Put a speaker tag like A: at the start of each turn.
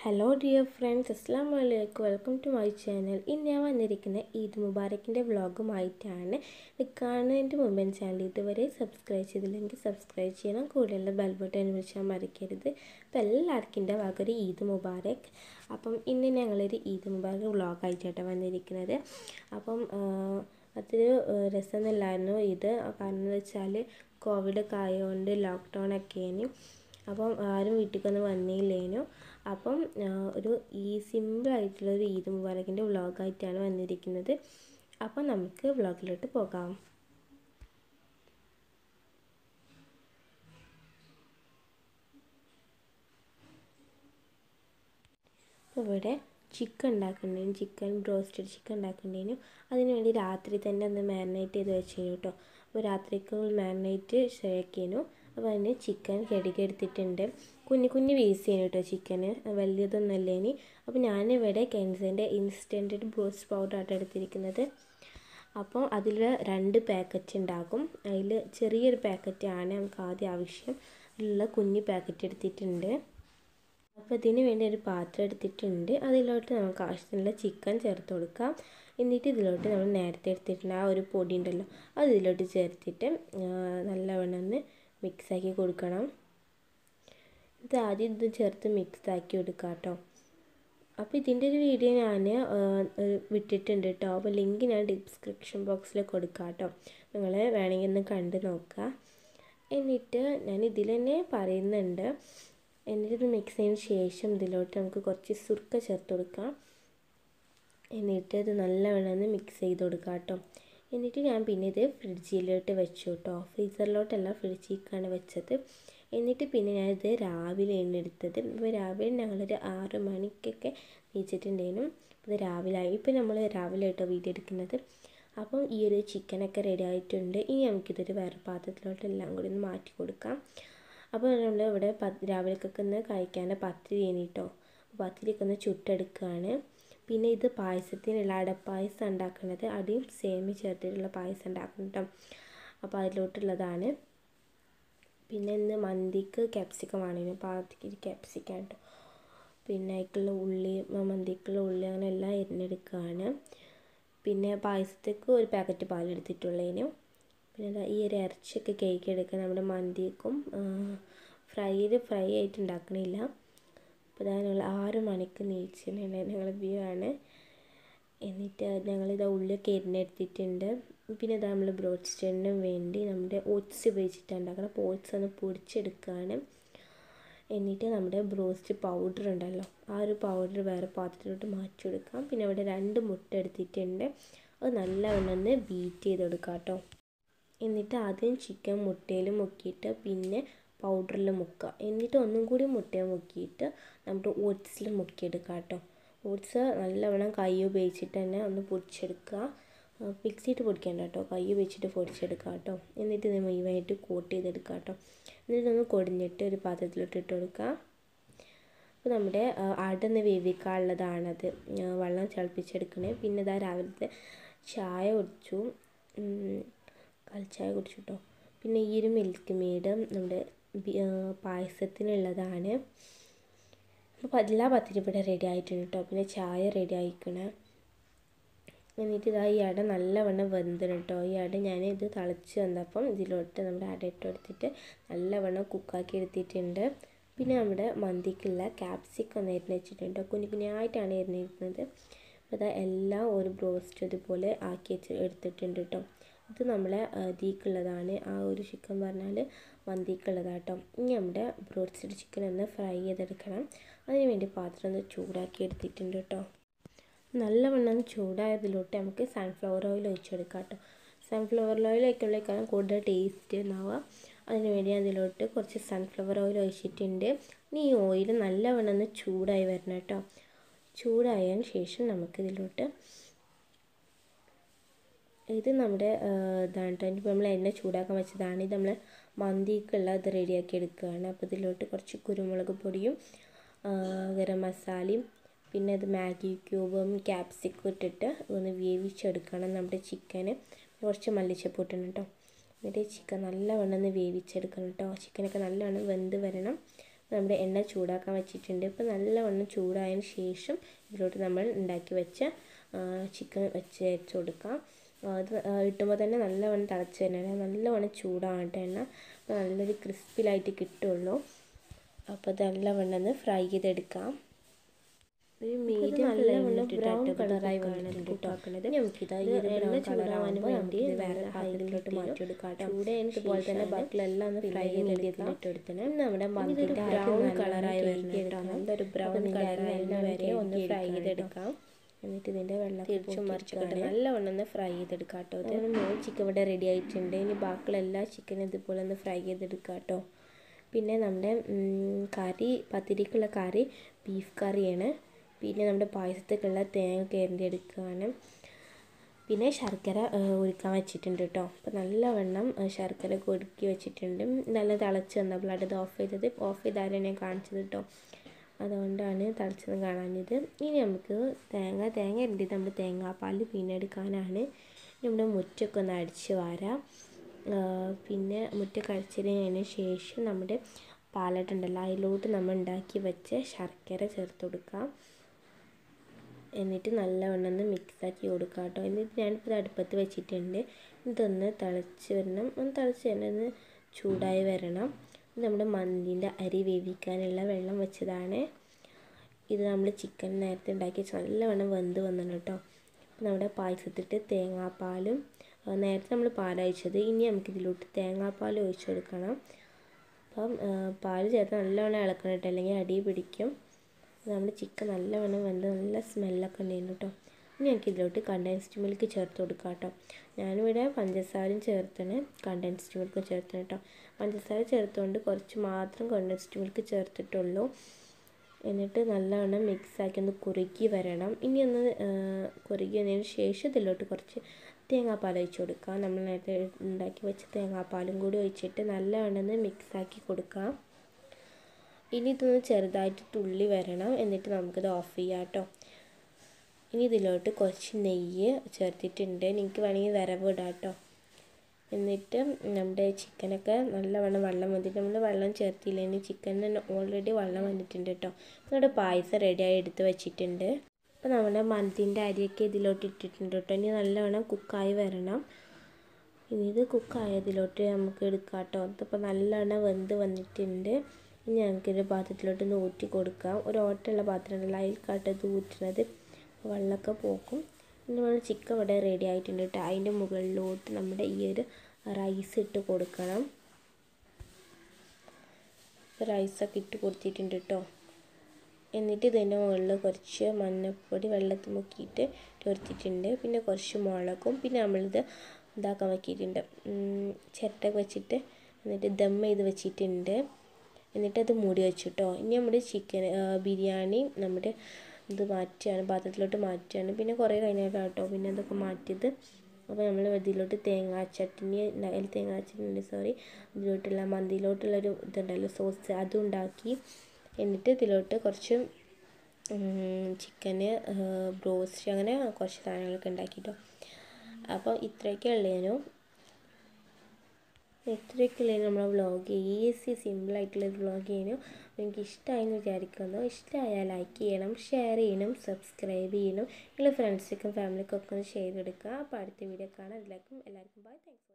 A: hello dear friends അസ്സാം വലൈക്കും welcome to my channel ഇന്ന് ഞാൻ വന്നിരിക്കുന്ന ഈദ് മുബാറക്കിൻ്റെ വ്ളോഗുമായിട്ടാണ് കാണുന്നതിൻ്റെ മുമ്പ് എൻ്റെ ചാനൽ ഇതുവരെ സബ്സ്ക്രൈബ് ചെയ്തില്ലെങ്കിൽ സബ്സ്ക്രൈബ് ചെയ്യണം കൂടെയുള്ള ബെൽ ബട്ടൺ വിളിച്ചാൽ മറക്കരുത് അപ്പോൾ എല്ലാവർക്കും എൻ്റെ വക ഒരു ഈദ് മുബാറക് അപ്പം ഇന്ന് ഞങ്ങളൊരു ഈദ് മുബാറക് വ്ളോഗായിട്ടാണ് വന്നിരിക്കുന്നത് അപ്പം അതൊരു രസമൊന്നുമില്ലായിരുന്നു ഇത് കാരണം എന്ന് വെച്ചാൽ കോവിഡ് ഒക്കെ ആയതുകൊണ്ട് ലോക്ക്ഡൗൺ ഒക്കെയാണ് അപ്പം ആരും വീട്ടിലേക്കൊന്നും വന്നില്ലേനു അപ്പം ഒരു ഈ സിമ്പിളായിട്ടുള്ള ഒരു ഈദ് മുബാറക്കിൻ്റെ വ്ളോഗായിട്ടാണ് വന്നിരിക്കുന്നത് അപ്പം നമുക്ക് വ്ളോഗിലോട്ട് പോകാം ഇവിടെ ചിക്കൻ ഉണ്ടാക്കുന്നുണ്ടായിരുന്നു ചിക്കൻ ബ്രോസ്റ്റഡ് ചിക്കൻ ഉണ്ടാക്കുന്നുണ്ടായിരുന്നു അതിന് വേണ്ടി രാത്രി തന്നെ ഒന്ന് മാരിനേറ്റ് ചെയ്ത് വെച്ചിരുന്നു കേട്ടോ അപ്പോൾ രാത്രിക്ക് മാരിനേറ്റ് ശരിയാക്കിയിരുന്നു അപ്പോൾ അതിന് ചിക്കൻ കഴുകിയെടുത്തിട്ടുണ്ട് കുഞ്ഞു കുഞ്ഞു പീസ് ചെയ്യുന്നു കേട്ടോ ചിക്കന് വലിയതൊന്നുമല്ല ഇനി അപ്പോൾ ഞാനിവിടെ കെൻസിൻ്റെ ഇൻസ്റ്റൻറ്റ് ബ്രോസ്റ്റ് പൗഡറായിട്ട് എടുത്തിരിക്കുന്നത് അപ്പോൾ അതിൽ രണ്ട് പാക്കറ്റ് ഉണ്ടാകും അതിൽ ചെറിയൊരു പാക്കറ്റാണ് നമുക്ക് ആദ്യം ആവശ്യം ഉള്ള കുഞ്ഞു പാക്കറ്റ് എടുത്തിട്ടുണ്ട് അപ്പോൾ ഇതിന് വേണ്ടി ഒരു പാത്രം എടുത്തിട്ടുണ്ട് അതിലോട്ട് നമുക്ക് ആവശ്യത്തിനുള്ള ചിക്കൻ ചേർത്ത് കൊടുക്കാം എന്നിട്ട് ഇതിലോട്ട് നമ്മൾ നേരത്തെ എടുത്തിട്ടുണ്ട് ആ ഒരു പൊടി ഉണ്ടല്ലോ അത് ഇതിലോട്ട് ചേർത്തിട്ട് നല്ലവണ്ണം ഒന്ന് മിക്സാക്കി കൊടുക്കണം ഇത് ആദ്യം ഇത് ചേർത്ത് മിക്സാക്കി കൊടുക്കുക കേട്ടോ അപ്പോൾ ഇതിൻ്റെ ഒരു വീഡിയോ ഞാൻ വിട്ടിട്ടുണ്ട് കേട്ടോ അപ്പോൾ ലിങ്ക് ഞാൻ ഡിസ്ക്രിപ്ഷൻ ബോക്സിൽ കൊടുക്കാം കേട്ടോ നിങ്ങൾ വേണമെങ്കിൽ ഒന്ന് കണ്ട് നോക്കുക എന്നിട്ട് ഞാൻ ഇതിൽ തന്നെ പറയുന്നുണ്ട് എന്നിട്ട് ഇത് മിക്സ് ചെയ്തതിന് ശേഷം ഇതിലോട്ട് നമുക്ക് കുറച്ച് സുർക്ക ചേർത്ത് കൊടുക്കാം എന്നിട്ട് ഇത് നല്ലവണ്ണം ഒന്ന് മിക്സ് ചെയ്ത് കൊടുക്കാം കേട്ടോ എന്നിട്ട് ഞാൻ പിന്നെ ഇത് ഫ്രിഡ്ജിലോട്ട് വെച്ചു കേട്ടോ ഫ്രീസറിലോട്ടല്ല ഫ്രിഡ്ജിലേക്കാണ് വെച്ചത് എന്നിട്ട് പിന്നെ ഞാനിത് രാവിലെയാണ് എടുത്തത് ഇപ്പോൾ രാവിലെ ഞങ്ങളൊരു ആറ് മണിക്കൊക്കെ നീച്ചിട്ടുണ്ടായിരുന്നു ഇത് രാവിലെ ആയി ഇപ്പോൾ നമ്മൾ രാവിലെ കേട്ടോ വീഡിയോ എടുക്കുന്നത് അപ്പം ഈ ഒരു ചിക്കനൊക്കെ റെഡി ആയിട്ടുണ്ട് ഇനി നമുക്കിതൊരു വേറെ പാത്രത്തിലോട്ട് എല്ലാം കൂടി ഒന്ന് മാറ്റി കൊടുക്കാം അപ്പോൾ നമ്മൾ ഇവിടെ രാവിലേക്കൊക്കെ ഒന്ന് കഴിക്കാൻ പത്തിരി കേട്ടോ പത്തിരിയൊക്കെ ഒന്ന് ചുട്ടെടുക്കുകയാണ് പിന്നെ ഇത് പായസത്തിനുള്ള അടപ്പായസം ഉണ്ടാക്കുന്നത് അടിയും സേമി ചേർത്തിട്ടുള്ള പായസം ഉണ്ടാക്കണം കേട്ടോ അപ്പോൾ അതിലോട്ടുള്ളതാണ് പിന്നെ ഇന്ന് മന്തിക്ക് ക്യാപ്സിക്കം ആണെങ്കിലും പാത്തിക്ക് ക്യാപ്സിക്കം കേട്ടോ പിന്നെ അതിലേക്കുള്ള ഉള്ളി മന്തിക്കുള്ള ഉള്ളി അങ്ങനെ എല്ലാം എരിഞ്ഞെടുക്കുകയാണ് പിന്നെ പായസത്തേക്ക് ഒരു പാക്കറ്റ് പാലെടുത്തിട്ടുള്ളതിനും പിന്നെ ഈ ഒരു ഇറച്ചിയൊക്കെ കേക്ക് എടുക്കുക നമ്മുടെ മന്തിക്കും ഫ്രൈയിൽ ഫ്രൈ ആയിട്ട് ഉണ്ടാക്കണില്ല അപ്പോൾ ഇതാ ഞങ്ങൾ ആറ് മണിക്ക് നീച്ചിട്ടുണ്ട് ഞങ്ങൾ വ്യൂ ആണ് എന്നിട്ട് ഞങ്ങളിത് ഉള്ളിയൊക്കെ എരിഞ്ഞെടുത്തിട്ടുണ്ട് പിന്നെ ഇതാ നമ്മൾ ബ്രോഡ്സ്റ്ററിനും വേണ്ടി നമ്മുടെ ഓട്സ് ഉപയോഗിച്ചിട്ട് ഉണ്ടാക്കണം അപ്പോൾ ഓട്സ് ഒന്ന് പൊടിച്ചെടുക്കുകയാണ് എന്നിട്ട് നമ്മുടെ ബ്രോസ്റ്റ് പൗഡർ ഉണ്ടല്ലോ ആ ഒരു പൗഡർ വേറെ പാത്രത്തിലോട്ട് മാറ്റി കൊടുക്കാം പിന്നെ അവിടെ രണ്ട് മുട്ട എടുത്തിട്ടുണ്ട് അത് നല്ലവണ്ണം ഒന്ന് ബീറ്റ് ചെയ്ത് കൊടുക്കാം കേട്ടോ എന്നിട്ട് ആദ്യം ചിക്കൻ മുട്ടയിൽ മുക്കിയിട്ട് പിന്നെ പൗഡറിൽ മുക്കുക എന്നിട്ട് ഒന്നും കൂടി മുട്ടയിൽ മുക്കിയിട്ട് നമ്മുടെ ഓട്സിൽ മുക്കിയെടുക്കുക കേട്ടോ ഓട്സ് നല്ലവണ്ണം കൈ ഉപയോഗിച്ചിട്ട് തന്നെ ഒന്ന് പൊടിച്ചെടുക്കുക മിക്സിയിട്ട് പൊടിക്കേണ്ട കേട്ടോ കൈ ഉപയോഗിച്ചിട്ട് പൊടിച്ചെടുക്കുക കേട്ടോ എന്നിട്ട് ഇത് മുഴുവനായിട്ട് കോട്ട് ചെയ്തെടുക്കുക കേട്ടോ എന്നിട്ടൊന്ന് കൊടിഞ്ഞിട്ട് ഒരു പാത്രത്തിലോട്ട് ഇട്ട് കൊടുക്കുക അപ്പോൾ നമ്മുടെ അടന്ന് വേവിക്കാനുള്ളതാണത് വെള്ളം തിളപ്പിച്ചെടുക്കണേ പിന്നെ ഇതാ രാവിലത്തെ ചായ കുടിച്ചു കൽച്ചായ കുടിച്ചു കേട്ടോ പിന്നെ ഈ ഒരു മിൽക്ക് മെയ്ഡ് നമ്മുടെ പായസത്തിനുള്ളതാണ് അപ്പോൾ എല്ലാ പത്തിരി ഇവിടെ റെഡി ആയിട്ടുണ്ട് കേട്ടോ പിന്നെ ചായ റെഡി ആയിക്കണേ എന്നിട്ട് ഇതാ ഈ അട നല്ലവണ്ണം വെന്തണം കേട്ടോ ഈ അട ഞാൻ ഇത് തിളച്ച് വന്നപ്പം ഇതിലോട്ട് നമ്മുടെ അട ഇട്ട് കൊടുത്തിട്ട് നല്ലവണ്ണം കുക്കാക്കി എടുത്തിട്ടുണ്ട് പിന്നെ നമ്മുടെ മന്തിക്കുള്ള ക്യാപ്സിക്കം ഒന്ന് എരിഞ്ഞ് വെച്ചിട്ടുണ്ട് കുഞ്ഞു കുഞ്ഞായിട്ടാണ് എരിഞ്ഞിരുന്നത് അപ്പോൾ ഇതാ എല്ലാം ഒരു ബ്രോസ്റ്റ് ഇതുപോലെ ആക്കി വെച്ച് എടുത്തിട്ടുണ്ട് കേട്ടോ ഇത് നമ്മളെ ഇതിക്കുള്ളതാണ് ആ ഒരു ചിക്കൻ പറഞ്ഞാൽ മന്തിക്കുള്ളതാണ് കേട്ടോ ഇനി നമ്മുടെ ബ്രോസ്റ്റഡ് ചിക്കൻ ഒന്ന് ഫ്രൈ ചെയ്തെടുക്കണം അതിന് വേണ്ടി പാത്രം ഒന്ന് ചൂടാക്കി എടുത്തിട്ടുണ്ട് കേട്ടോ നല്ലവണ്ണം ചൂടായതിലോട്ട് നമുക്ക് സൺഫ്ലവർ ഓയിൽ ഒഴിച്ചെടുക്കാം കേട്ടോ സൺഫ്ലവർ ഓയിൽ ഒഴിക്കുമ്പോഴേക്കാളും കൂടുതൽ ടേസ്റ്റ് ഉണ്ടാവുക അതിന് വേണ്ടി അതിലോട്ട് കുറച്ച് സൺഫ്ലവർ ഓയിൽ ഒഴിച്ചിട്ടുണ്ട് ഇനി ഈ ഓയിൽ നല്ലവണ്ണം ഒന്ന് ചൂടായി വരണം കേട്ടോ ചൂടായതിന് ശേഷം നമുക്കിതിലോട്ട് ഇത് നമ്മുടെ ഇതാണ് കേട്ടോ ഇപ്പോൾ നമ്മൾ എണ്ണ ചൂടാക്കാൻ വെച്ചതാണ് ഇത് നമ്മൾ മന്തിക്കുള്ള ഇത് റെഡിയാക്കി എടുക്കുകയാണ് അപ്പോൾ ഇതിലോട്ട് കുറച്ച് കുരുമുളക് പൊടിയും ഗരം മസാലയും പിന്നെ ഇത് മാഗി ക്യൂബും ക്യാപ്സിക്കും ഇട്ടിട്ട് ഒന്ന് വേവിച്ചെടുക്കണം നമ്മുടെ ചിക്കന് കുറച്ച് മല്ലിച്ചപ്പ് ഇട്ടണം കേട്ടോ എന്നിട്ട് ചിക്കൻ നല്ലവണ്ണം ഒന്ന് വേവിച്ചെടുക്കണം കേട്ടോ ചിക്കനൊക്കെ നല്ലവണ്ണം വെന്ത് വരണം നമ്മുടെ എണ്ണ ചൂടാക്കാൻ വെച്ചിട്ടുണ്ട് ഇപ്പോൾ നല്ലവണ്ണം ചൂടായതിന് ശേഷം ഇതിലോട്ട് നമ്മൾ ഉണ്ടാക്കി വെച്ച ചിക്കൻ വെച്ച് വെച്ച് കൊടുക്കാം അത് ഇട്ടുമ്പോൾ തന്നെ നല്ലവണ്ണം തിളച്ച് തന്നെ നല്ലവണ്ണം ചൂടാകട്ടെ എണ്ണ അപ്പോൾ നല്ലൊരു ക്രിസ്പിലായിട്ട് കിട്ടുള്ളൂ അപ്പോൾ അത് നല്ലവണ്ണം ഒന്ന് ഫ്രൈ ചെയ്തെടുക്കാം ഒരു മീഡിയം നല്ലവണ്ണം ബ്രൗൺ കളറായി വന്നിട്ടുണ്ട് കേട്ടോ നമുക്കിത് ഈ ഒരു ബ്രൗൺ കളറാവാൻ വേണ്ടി വേറെ പാത്രത്തിലോട്ട് മാറ്റിയെടുക്കാം ചൂട് ഇതുപോലെ തന്നെ ബാക്കിലെല്ലാം ഒന്ന് ഫ്രൈ ചെയ്തിട്ട് എടുത്തണം നമ്മുടെ മന്തിൻ്റെ ബ്രൗൺ കളറായി വരുന്നത് നല്ലൊരു ബ്രൗൺ കളറായി വരെ ഒന്ന് ഫ്രൈ ചെയ്തെടുക്കാം എന്നിട്ട് ഇതിൻ്റെ വെള്ളം തിരിച്ചും മറിച്ചിട്ട് നല്ലവണ്ണം ഒന്ന് ഫ്രൈ ചെയ്തെടുക്കാം കേട്ടോ അത് മൂന്ന് ചിക്കൻ ഇവിടെ റെഡി ആയിട്ടുണ്ട് ഇനി ബാക്കിയുള്ള എല്ലാ ചിക്കനും ഇതുപോലെ ഒന്ന് ഫ്രൈ ചെയ്തെടുക്കാം കേട്ടോ പിന്നെ നമ്മുടെ കറി പത്തിരിക്കുള്ള കറി ബീഫ് കറിയാണ് പിന്നെ നമ്മുടെ പായസത്തേക്കുള്ള തേങ്ങ കയറി എടുക്കുകയാണ് പിന്നെ ശർക്കര ഒരുക്കാൻ വെച്ചിട്ടുണ്ട് കേട്ടോ അപ്പോൾ നല്ലവണ്ണം ശർക്കര കൊടുക്കി വെച്ചിട്ടുണ്ട് നല്ല തിളച്ച് വന്നപ്പോഴാണ് ഇത് ഓഫ് ചെയ്തത് ഓഫ് ചെയ്താലും ഞാൻ കാണിച്ചത് കേട്ടോ അതുകൊണ്ടാണ് തിളച്ചത് കാണാഞ്ഞത് ഇനി നമുക്ക് തേങ്ങ തേങ്ങ ഉണ്ട് നമ്മൾ തേങ്ങാപ്പാൽ പിന്നെടുക്കാനാണ് നമ്മുടെ മുറ്റൊക്കെ ഒന്ന് അടിച്ച് വാരാം പിന്നെ മുറ്റൊക്കെ അടിച്ചതിന് ശേഷം നമ്മുടെ പാലട്ടുണ്ടല്ലോ അതിലോട്ട് നമ്മൾ ഉണ്ടാക്കി വെച്ച ശർക്കര ചേർത്ത് കൊടുക്കാം എന്നിട്ട് നല്ലവണ്ണം ഒന്ന് മിക്സാക്കി കൊടുക്കുക കേട്ടോ എന്നിട്ട് ഞാനിപ്പോൾ അടുപ്പത്ത് വെച്ചിട്ടുണ്ട് ഇതൊന്ന് തിളച്ച് വരണം ഒന്ന് തിളച്ച് തന്നെ ഒന്ന് ചൂടായി വരണം നമ്മുടെ മന്തിൻ്റെ അരി വേവിക്കാനുള്ള വെള്ളം വെച്ചതാണ് ഇത് നമ്മൾ ചിക്കൻ നേരത്തെ ഉണ്ടാക്കി വെച്ച് നല്ലവണ്ണം വെന്ത് വന്നു കേട്ടോ നമ്മുടെ പായസത്തിട്ട് തേങ്ങാപ്പാലും നേരത്തെ നമ്മൾ പാലൊഴിച്ചത് ഇനി നമുക്ക് ഇതിലോട്ട് തേങ്ങാപ്പാൽ ഒഴിച്ചു കൊടുക്കണം അപ്പം പാൽ ചേർത്ത് നല്ലവണ്ണം ഇളക്കണം കേട്ടോ അല്ലെങ്കിൽ അടി പിടിക്കും നമ്മുടെ ചിക്കൻ നല്ലവണ്ണം വെന്ത് നല്ല സ്മെല്ലൊക്കെ ഉണ്ടായിരുന്നു കേട്ടോ ഇനി എനിക്ക് ഇതിലോട്ട് കണ്ടൻസ്ഡ് മിൽക്ക് ചേർത്ത് കൊടുക്കാം കേട്ടോ ഞാനിവിടെ പഞ്ചസാരയും ചേർത്താണ് കണ്ടൻസ്ഡ് മിൽക്ക് ചേർത്തണം കേട്ടോ പഞ്ചസാര ചേർത്തുകൊണ്ട് കുറച്ച് മാത്രം കണ്ടൻസ്ഡ് മിൽക്ക് ചേർത്തിട്ടുള്ളൂ എന്നിട്ട് നല്ലവണ്ണം മിക്സാക്കി ഒന്ന് കുറുക്കി വരണം ഇനി ഒന്ന് കുറുക്കി വന്നതിന് ശേഷം ഇതിലോട്ട് കുറച്ച് തേങ്ങാപ്പാൽ ഒഴിച്ച് കൊടുക്കാം നമ്മൾ നേരത്തെ ഉണ്ടാക്കി വെച്ച തേങ്ങാപ്പാലും കൂടി ഒഴിച്ചിട്ട് നല്ലവണ്ണം ഒന്ന് മിക്സാക്കി കൊടുക്കാം ഇനി ഇതൊന്ന് ചെറുതായിട്ട് തുള്ളി വരണം എന്നിട്ട് നമുക്കിത് ഓഫ് ചെയ്യാം കേട്ടോ ഇനി ഇതിലോട്ട് കുറച്ച് നെയ്യ് ചേർത്തിട്ടുണ്ട് നിങ്ങൾക്ക് വേണമെങ്കിൽ വിരവ് ഇടാം കേട്ടോ എന്നിട്ട് നമ്മുടെ ചിക്കനൊക്കെ നല്ലവണ്ണം വെള്ളം വന്നിട്ട് നമ്മൾ വെള്ളം ചേർത്തില്ല ഇനി ചിക്കനിന് ഓൾറെഡി വെള്ളം വന്നിട്ടുണ്ട് കേട്ടോ നമ്മുടെ പായസം റെഡിയായി എടുത്ത് വെച്ചിട്ടുണ്ട് അപ്പോൾ നമ്മുടെ മന്തിൻ്റെ അരിയൊക്കെ ഇതിലോട്ട് ഇട്ടിട്ടുണ്ട് കേട്ടോ ഇനി നല്ലവണ്ണം കുക്കായി വരണം ഇനി ഇത് കുക്കായതിലോട്ട് നമുക്ക് എടുക്കാം കേട്ടോ ഇതിപ്പോൾ നല്ലവണ്ണം വെന്ത് വന്നിട്ടുണ്ട് ഇനി ഞങ്ങൾക്കൊരു പാത്രത്തിലോട്ട് ഒന്ന് ഊറ്റി കൊടുക്കാം ഒരു ഓട്ടമുള്ള പാത്രം ഉണ്ടല്ലോ അതിൽക്കാട്ടത് ഊറ്റുന്നത് വെള്ളമൊക്കെ പോക്കും ഇനി നമ്മൾ ചിക്കൻ ഇവിടെ റെഡി ആയിട്ടുണ്ട് കേട്ടോ അതിൻ്റെ മുകളിലോട്ട് നമ്മുടെ ഈ ഒരു റൈസ് ഇട്ട് കൊടുക്കണം റൈസൊക്കെ ഇട്ട് കൊടുത്തിട്ടുണ്ട് കേട്ടോ എന്നിട്ട് ഇതിൻ്റെ മുകളിൽ കുറച്ച് മഞ്ഞൾപ്പൊടി വെള്ളത്തിൽ മുക്കിയിട്ട് ചേർത്തിട്ടുണ്ട് പിന്നെ കുറച്ച് മുളകും പിന്നെ നമ്മളിത് ഇതാക്കാൻ വെക്കിയിട്ടുണ്ട് ചിരട്ട വെച്ചിട്ട് എന്നിട്ട് ദം ചെയ്ത് വെച്ചിട്ടുണ്ട് എന്നിട്ട് അത് മൂടി വെച്ചു കേട്ടോ ഇനി നമ്മുടെ ചിക്കൻ ബിരിയാണി നമ്മുടെ ഇത് മാറ്റുകയാണ് പാത്രത്തിലോട്ട് മാറ്റുകയാണ് പിന്നെ കുറേ കഴിഞ്ഞിട്ടാണ് കേട്ടോ പിന്നെ അതൊക്കെ മാറ്റിയത് അപ്പോൾ നമ്മൾ ഇതിലോട്ട് തേങ്ങാ ചട്നി അതിൽ തേങ്ങാ ചട്നി സോറി ഇതിലോട്ടുള്ള മന്തിയിലോട്ടുള്ളൊരു ഇതുണ്ടല്ലോ സോസ് അതും ഉണ്ടാക്കി എന്നിട്ട് ഇതിലോട്ട് കുറച്ച് ചിക്കന് ബ്രോസ്റ്റ് അങ്ങനെ കുറച്ച് സാധനങ്ങളൊക്കെ ഉണ്ടാക്കിട്ടോ അപ്പോൾ ഇത്രയൊക്കെ ഉള്ളതിനു ഇത്രയൊക്കെയുള്ളൂ നമ്മളെ വ്ളോഗ് ഈസി സിമ്പിളായിട്ടുള്ള വ്ളോഗ് ചെയ്യുന്നു നിങ്ങൾക്ക് ഇഷ്ടമായെന്ന് വിചാരിക്കുന്നു ഇഷ്ടമായാൽ ലൈക്ക് ചെയ്യണം ഷെയർ ചെയ്യണം സബ്സ്ക്രൈബ് ചെയ്യണം നിങ്ങളുടെ ഫ്രണ്ട്സിനും ഫാമിലിക്കും ഒക്കെ ഒന്ന് ഷെയർ എടുക്കുക അപ്പോൾ അടുത്ത വീഡിയോ കാണാം എല്ലാവർക്കും എല്ലാവർക്കും ബൈ താങ്ക്സ്